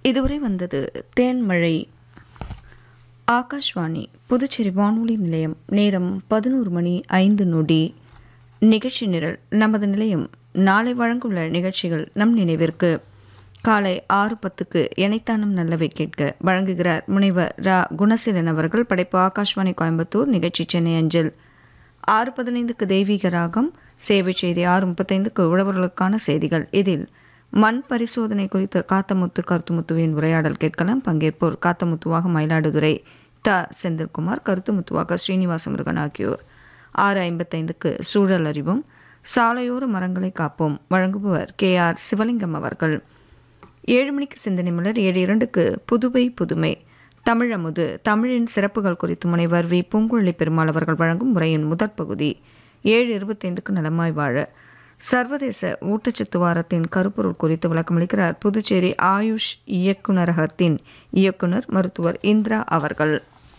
இதுவரை வந்தது தேன்மழை ஆகாஷ்வாணி புதுச்சேரி வானொலி நிலையம் நேரம் பதினோரு மணி ஐந்து நொடி நிகழ்ச்சி நிரல் நமது நிலையம் நாளை வழங்குள்ள நிகழ்ச்சிகள் நம் நினைவிற்கு காலை ஆறு பத்துக்கு எனைத்தானும் நல்லவை கேட்க வழங்குகிறார் முனைவர் ரா குணசீலன் அவர்கள் படைப்பு ஆகாஷ்வாணி கோயம்புத்தூர் நிகழ்ச்சி சென்னை அஞ்சல் ஆறு பதினைந்துக்கு தெய்வீக ராகம் சேவை செய்தி ஆறு முப்பத்தைந்துக்கு உழவர்களுக்கான செய்திகள் இதில் மண் பரிசோதனை குறித்த காத்தமுத்து கருத்துமுத்துவின் உரையாடல் கேட்கலாம் பங்கேற்போர் காத்தமுத்துவாக மயிலாடுதுறை த செந்தில்குமார் கருத்துமுத்துவாக ஸ்ரீனிவாச முருகன் ஆகியோர் ஆறு ஐம்பத்தைந்துக்கு சூழல் அறிவும் சாலையோர மரங்களை காப்போம் வழங்குபவர் கே ஆர் சிவலிங்கம் அவர்கள் ஏழு மணிக்கு சிந்தனை மலர் ஏழு இரண்டுக்கு புதுவை புதுமை தமிழமுது தமிழின் சிறப்புகள் குறித்து முனைவர் வி பூங்குழலி பெருமாள் அவர்கள் வழங்கும் உரையின் முதற் பகுதி ஏழு இருபத்தைந்துக்கு நலமாய் வாழ சர்வதேச ஊட்டச்சத்து வாரத்தின் கருப்பொருள் குறித்து விளக்கமளிக்கிறார் புதுச்சேரி ஆயுஷ் இயக்குநரகத்தின் இயக்குனர் மருத்துவர் இந்திரா அவர்கள்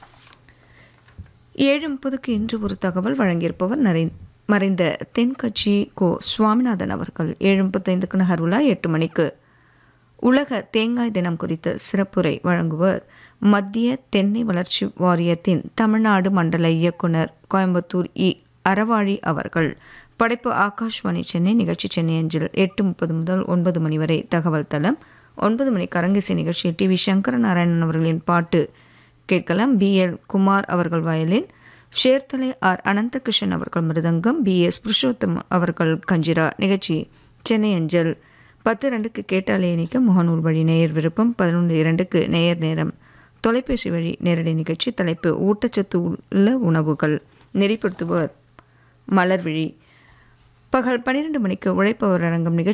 ஏழு முப்பதுக்கு இன்று ஒரு தகவல் வழங்கியிருப்பவர் நரை மறைந்த தென்கட்சி கோ சுவாமிநாதன் அவர்கள் ஏழு முப்பத்தைந்துக்கு நகர்வுலா எட்டு மணிக்கு உலக தேங்காய் தினம் குறித்த சிறப்புரை வழங்குவர் மத்திய தென்னை வளர்ச்சி வாரியத்தின் தமிழ்நாடு மண்டல இயக்குனர் கோயம்புத்தூர் இ அறவாழி அவர்கள் படைப்பு ஆகாஷ்வாணி சென்னை நிகழ்ச்சி சென்னை அஞ்சல் எட்டு முப்பது முதல் ஒன்பது மணி வரை தகவல் தளம் ஒன்பது மணி கரங்கிசை நிகழ்ச்சி டி வி சங்கர நாராயணன் அவர்களின் பாட்டு கேட்கலாம் பி எல் குமார் அவர்கள் வயலின் ஷேர்தலை ஆர் அனந்தகிருஷ்ணன் அவர்கள் மிருதங்கம் பி எஸ் புருஷோத்தம் அவர்கள் கஞ்சிரா நிகழ்ச்சி சென்னை அஞ்சல் பத்து ரெண்டுக்கு கேட்டாலே இணைக்க முகநூல் வழி நேயர் விருப்பம் பதினொன்று இரண்டுக்கு நேயர் நேரம் தொலைபேசி வழி நேரடி நிகழ்ச்சி தலைப்பு ஊட்டச்சத்து உள்ள உணவுகள் நெறிப்படுத்துபவர் மலர்விழி பகல் பன்னிரண்டு மணிக்கு உழைப்பவர் அரங்கம் நிகழ்ச்சி